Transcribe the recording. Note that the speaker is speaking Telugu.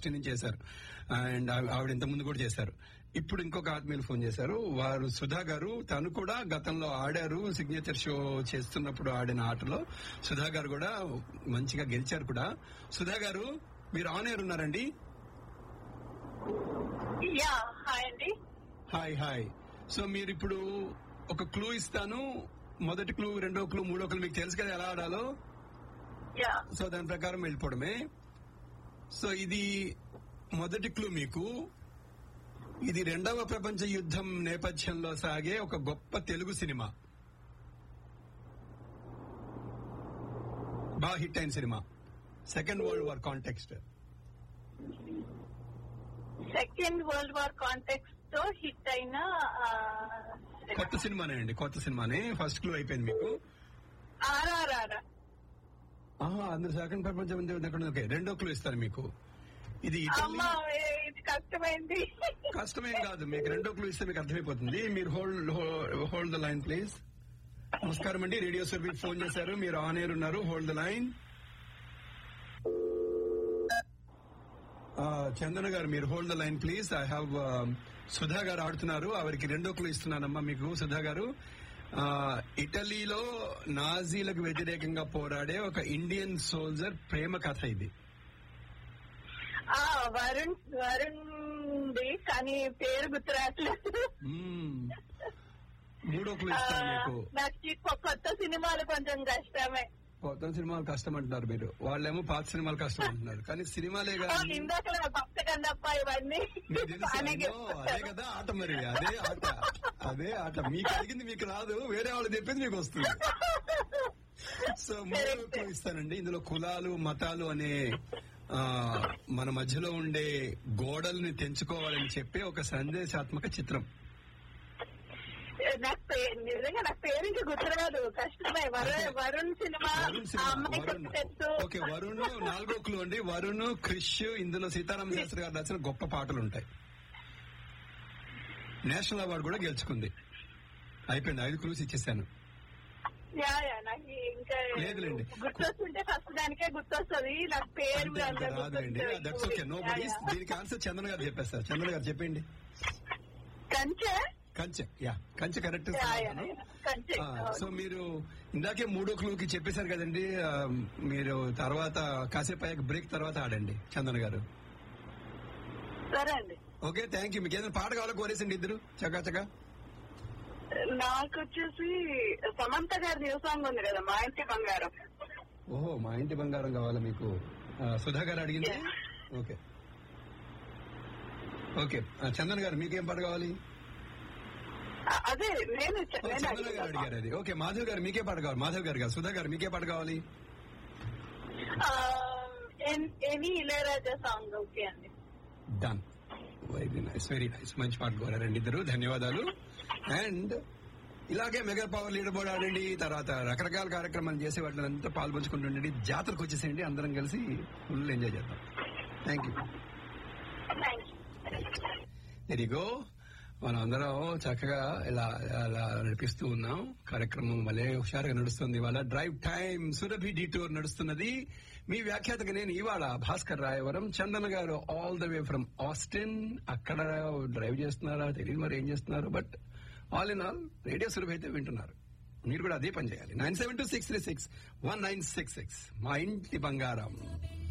ఆస్టిన్ నుంచి చేశారు అండ్ ఆవిడ ఇంత ముందు కూడా చేశారు ఇప్పుడు ఇంకొక ఆత్మీయులు ఫోన్ చేశారు వారు సుధా గారు తను కూడా గతంలో ఆడారు సిగ్నేచర్ షో చేస్తున్నప్పుడు ఆడిన ఆటలో సుధా గారు కూడా మంచిగా గెలిచారు కూడా సుధా గారు మీరు ఆన్ ఎయిర్ ఉన్నారండి యా హాయ్ అండి హాయ్ హాయ్ సో మీరు ఇప్పుడు ఒక క్లూ ఇస్తాను మొదటి క్లూ రెండో క్లూ మూడో క్లూ మీకు తెలుసు కదా ఎలా ఆడాలో యా సో దాని ప్రకారం వెళ్ళిపోవడమే సో ఇది మొదటి క్లూ మీకు ఇది రెండవ ప్రపంచ యుద్ధం నేపథ్యంలో సాగే ఒక గొప్ప తెలుగు సినిమా బాగా హిట్ అయిన cinema second world war context second world war context తో హిట్ అయిన ఆ, కొత్త సినిమానే అండి కొత్త సినిమానే ఫస్ట్ క్లూ అయిపోయింది మీకు ఆర్ఆర్ఆర్ ఆహా, అందులో సెకండ్ ప్రపంచ యుద్ధం ఎక్కడ ఉంది? ఓకే రెండో క్లూ ఇస్తాను మీకు ఇది అమ్మా ఇటలీ ఏ- ఇది కష్టమైంది కష్టమేం కాదు మీకు రెండో క్లూ ఇస్తే మీకు అర్థమైపోతుంది మీరు hold hold the line please నమస్కారం అండి రేడియో సర్వీస్ ఫోన్ చేశారు మీరు ఆన్ ఎయిర్ ఉన్నారు hold the line Chandana garu మీరు hold the line please I have Sudha garu ఆడుతున్నారు ఆవిడకి రెండో క్లూ ఇస్తున్నానమ్మా మీకు సుధా గారు ఆ, ఇటలీలో నాజీలకు వ్యతిరేకంగా పోరాడే ఒక ఇండియన్ సోల్జర్ ప్రేమ కథ ఇది ఆ వరుణ్ వరుణ్ ది కానీ పేరు గుర్తురాట్లేదు మ్మ్. మూడో క్లూ ఆ, ఇస్తాను మీకు నాకు ఈ కొ- కొత్త సినిమాలు కొంచెం కష్టమే కొత్త సినిమాలు కష్టం అంటున్నారు మీరు వాళ్ళేమో పాత సినిమాలు కష్టం అంటున్నారు కానీ సినిమాలే ఆ, కానీ ఇందాక భక్త కన్నప్ప ఇవన్నీ మీకు తెలుసు బాగానే అన్నో, అదే చెప్తారు. కదా ఆట మరి అదే ఆట అదే ఆట మీకు అడిగింది మీకు రాదు వేరే వాళ్ళు చెప్పింది మీకు వస్తుంది సో మూడో Correct. క్లూ ఇస్తానండి ఇందులో కులాలు మతాలు అనే ఆ, మన మధ్యలో ఉండే గోడల్ని తెంచుకోవాలని చెప్పే ఒక సందేశాత్మక చిత్రం నాకు పే- నిజంగా నాకు పేరు ఇంకా గుర్తురాదు కష్టమే వరుణ్ వరుణ్ సినిమా వరుణ్ ఆ సినిమా అమ్మాయికి వరుణ్ తెలుసు ఓకే వరుణ్ నాలుగో క్లూ అండి వరుణ్ క్రిష్ ఇందులో సీతారామ శాస్త్రి గారు రాసిన గొప్ప పాటలు ఉంటాయి నేషనల్ అవార్డు కూడా గెలుచుకుంది అయిపోయింది ఐదు క్లూస్ ఇచ్చేసాను యా యా నాకు ఇంకా లేదులేండి. గుర్తొస్తుంటే ఫస్ట్ దానికే గుర్తొస్తుంది నాకు పేరు అంతే కూడా అంతే అంత రాదులేండి గుర్తొస్తుంది. That's okay no yeah, yeah. దీనికి ఆన్సర్ చందన్ గారు చెప్పేస్తారు చందన్ గారు చెప్పండి Kanche Kanche yeah Kanche correct yeah, yeah, yeah. Kanche so మీరు ఇందాకే మూడో క్లూకి చెప్పేశారు కదండి ఆ, మీరు తర్వాత కాసేపు అయ్యాక బ్రేక్ తర్వాత ఆడండి చందన్ గారు సరే అండి ఓకే థ్యాంక్ యూ మీకు ఏదైనా పాట కావాలో కోరేసండి ఇద్దరు చకా చకా నాకు వచ్చేసి సమంత గారి న్యూ సాంగ్ ఉంది కదా మా ఇంటి బంగారం ఓహో మా ఇంటి బంగారం కావాలా మీకు ఆ, సుధా గారు అడిగింది ఓకే ఓకే ఆ, చందన్ గారు మీకేం పాట కావాలి ఆ, అదే నేను ఓ, చె- నేను చందన్ గారు అడిగాను. అడిగారు అది ఓకే మాధవ్ గారు మీకే పాట కావాలి మాధవ్ గారు కాదు సుధా గారు మీకే పాట కావాలి ఆ, ఎన్- ఎనీ ఇళయరాజా సాంగ్ ఓకే అండి done very nice very nice మంచి పాట కోరారండి ఇద్దరు ధన్యవాదాలు అండ్ ఇలాగే మెగా పవర్ లీడర్ బోర్డ్ ఆడండి తర్వాత రకరకాల కార్యక్రమాలు చేసే వాటిని అంతా పాల్పంచుకుంటుండండి జాతరకు వచ్చేసేయండి అందరం కలిసి ఫుల్ ఎంజాయ్ చేద్దాం థ్యాంక్ యూ థ్యాంక్ యూ ఎరిగో మనం అందరం చక్కగా ఇలా ఇలా నడిపిస్తూ ఉన్నాం కార్యక్రమం భలే హుషారుగా నడుస్తుంది ఇవాళ డ్రైవ్ టైం సురభి డిటూర్ నడుస్తున్నది మీ వ్యాఖ్యాతగా నేను ఇవాళ Bhaskar Rayavaram Chandan garu all the way from Austin అక్కడ డ్రైవ్ చేస్తున్నారా తెలియదు మరి ఏం చేస్తున్నారు but all in all radio Surabhi అయితే వింటున్నారు మీరు కూడా అదే పని చేయాలి nine seven two six three six one nine six six మా ఇంటి బంగారం